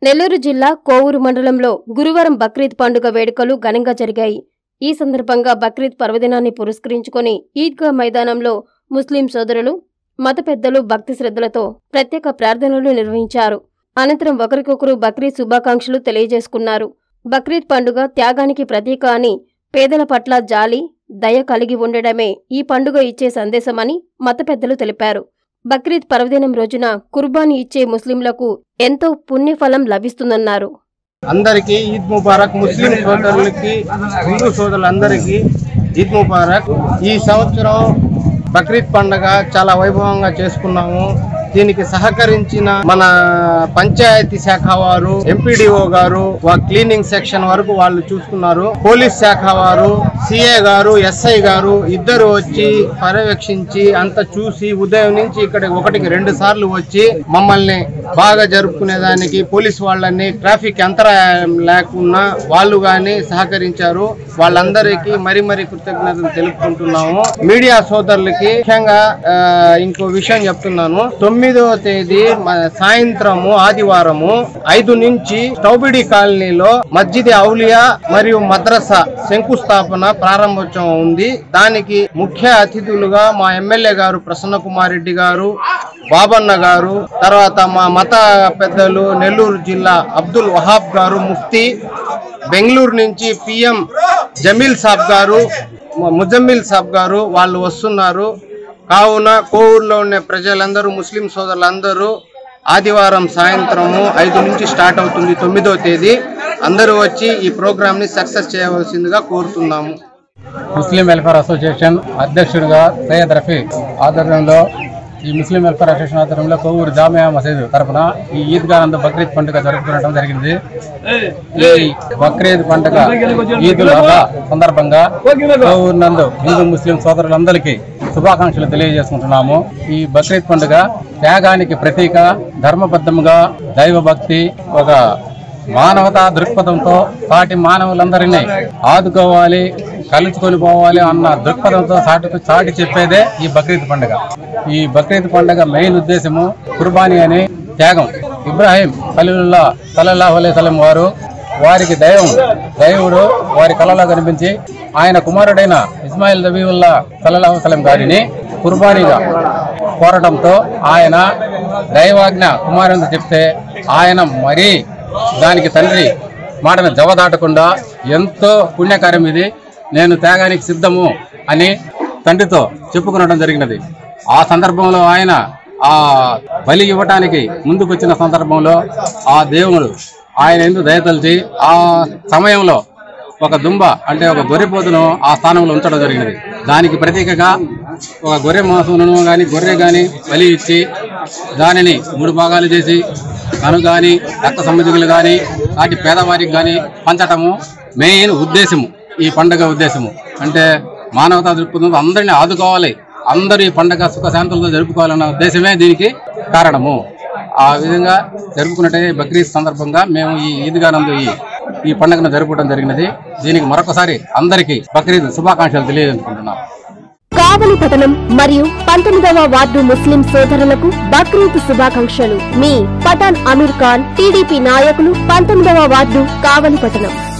నెల్లూరు జిల్లా కోవూరు మండలంలో గురువారం బక్రీద్ పండుగ వేడుకలు ఘనంగా జరిగాయి ఈ సందర్భంగా బక్రీద్ పర్వదినాన్ని పురస్కరించుకొని ఈద్గా మైదానంలో ముస్లిం సోదరులు మత పెద్దలు భక్తి శ్రద్ధలతో ప్రత్యేక ప్రార్థనలు నిర్వహించారు అనంతరం ఒకరికొకరు బక్రీద్ శుభాకాంక్షలు తెలియజేసుకున్నారు బక్రీద్ పండుగ త్యాగానికి ప్రతీక అని పేదల పట్ల జాలి దయ కలిగి ఉండడమే ఈ పండుగ ఇచ్చే సందేశమని మత పెద్దలు తెలిపారు బక్రీద్ పర్వదినం రోజున కుర్బానీ ఇచ్చే ముస్లింలకు ఎంతో పుణ్యఫలం లభిస్తుందన్నారు అందరికీ ఈద్ ముబారక్ ముస్లిం సోదరులకి హిందూ సోదరులందరికీ ఈద్ ముబారక్ ఈ సంవత్సరం బక్రీద్ పండగ చాలా వైభవంగా చేసుకున్నాము దీనికి సహకరించిన మన పంచాయతీ శాఖ వారు ఎంపీడీఓ గారు వా క్లీనింగ్ సెక్షన్ వరకు వాళ్ళు చూసుకున్నారు పోలీస్ శాఖ వారు సిఏ గారు ఎస్ఐ గారు ఇద్దరు వచ్చి పర్యవేక్షించి అంత చూసి ఉదయం నుంచి ఇక్కడ ఒకటికి రెండు సార్లు వచ్చి మమ్మల్ని బాగా జరుపుకునేదానికి పోలీస్ వాళ్ళని ట్రాఫిక్ అంతరాయం లేకుండా వాళ్ళు గాని సహకరించారు వాళ్ళందరికీ మరి మరి కృతజ్ఞతలు తెలుపుకుంటున్నాము మీడియా సోదరులకి ముఖ్యంగా ఆ, ఇంకో విషయం చెప్తున్నాను తొమ్మిదవ తేదీ మ- సాయంత్రము ఆదివారము ఐదు నుంచి స్టౌబిడి కాలనీలో మస్జిద్ ఔలియా మరియు మద్రసా శంకుస్థాపన ప్రారంభోత్సవం ఉంది దానికి ముఖ్య అతిథులుగా మా ఎమ్మెల్యే గారు ప్రసన్న కుమార్ రెడ్డి గారు బాబన్న గారు తర్వాత మా మత పెద్దలు నెల్లూరు జిల్లా అబ్దుల్ వహాబ్ గారు ముఫ్తీ బెంగళూరు నుంచి పిఎం జమీల్ సాబ్ గారు ము- ముజమ్మిల్ సాబ్ గారు వాళ్ళు వస్తున్నారు కావున కోవూరులో ఉండే ప్రజలందరూ ముస్లిం సోదరులందరూ ఆదివారం సాయంత్రము ఐదు నుంచి స్టార్ట్ అవుతుంది తొమ్మిదో తేదీ అందరూ వచ్చి ఈ ప్రోగ్రామ్ ని సక్సెస్ చేయవలసిందిగా కోరుతున్నాము ముస్లిం వెల్ఫేర్ అసోసియేషన్ అధ్యక్షుడిగా సయ్యద్ రఫీ ఆధ్వర్యంలో ఈ ముస్లిం వెల్ఫేర్ అసోసియేషన్ ఆధ్వర్యంలో కొవ్వూరు జామియా మసీదు తరపున ఈ ఈద్గా నందు బక్రీద్ పండుగ జరుపుకోవడం జరిగింది ఈ బక్రీద్ పండుగ ఈదుల్ అదా సందర్భంగా కొవ్వూరు నందు హిందూ ముస్లిం సోదరులందరికీ శుభాకాంక్షలు తెలియజేసుకుంటున్నాము ఈ బక్రీద్ పండుగ త్యాగానికి ప్రతీక ధర్మబద్ధముగా దైవభక్తి ఒక మానవతా దృక్పథంతో సాటి మానవులందరినీ ఆదుకోవాలి కలుసుకొని పోవాలి అన్న దృక్పథంతో సాటి చాటి చెప్పేదే ఈ బక్రీద్ పండుగ ఈ బక్రీద్ పండుగ మెయిన్ ఉద్దేశము కుర్బానీ అని త్యాగం ఇబ్రాహీం ఖలీలుల్లా సల్లల్లాహు అలైహి వసల్లం వారు వారికి దైవం దైవుడు వారి కళలో కనిపించి ఆయన కుమారుడైన ఇస్మాయిల్ దబీవుల్లా సల్లల్లాహు అలైహి వసల్లం గారిని కుర్బానీగా కోరడంతో ఆయన దైవాజ్ఞ కుమారుని చెప్తే ఆయన మరీ దానికి తండ్రి మాటను జవదాటకుండా ఎంతో పుణ్యకార్యం ఇది నేను త్యాగానికి సిద్ధము అని తండ్రితో చెప్పుకునడం జరిగినది ఆ సందర్భంలో ఆయన ఆ బలి ఇవ్వటానికి ముందుకు వచ్చిన సందర్భంలో ఆ దేవుడు ఆయన ఎందుకు దయతలిచి ఆ సమయంలో ఒక దుంబ అంటే ఒక గొర్రెపోతును ఆ స్థానంలో ఉంచడం జరిగినది దానికి ప్రతీకగా ఒక గొర్రె మాంసమును కానీ గొర్రె కానీ బలి ఇచ్చి దానిని మూడు భాగాలు చేసి తను కానీ రక్త సంబంధికులు కానీ వాటి పేదవారికి కానీ పంచటము మెయిన్ ఉద్దేశము ఈ పండుగ ఉద్దేశము అంటే మానవతా దృక్పథంతో అందరినీ ఆదుకోవాలి అందరూ ఈ పండుగ సుఖశాంతులతో జరుపుకోవాలన్న ఉద్దేశమే దీనికి కారణము ఆ విధంగా జరుపుకున్నట్టే బక్రీద్ సందర్భంగా మేము ఈ ఈద్గా నందు ఈ ఈ పండుగను జరుపుకోవడం జరిగినది దీనికి మరొకసారి అందరికీ బక్రీద్ శుభాకాంక్షలు తెలియజేసుకుంటున్నాం కావలి పట్టణం మరియు పంతొమ్మిదవ వార్డు ముస్లిం సోదరులకు బక్రీద్ శుభాకాంక్షలు మీ పఠాన్ అమీర్ ఖాన్ టీడీపీ నాయకులు పంతొమ్మిదవ వార్డు కావలి పట్టణం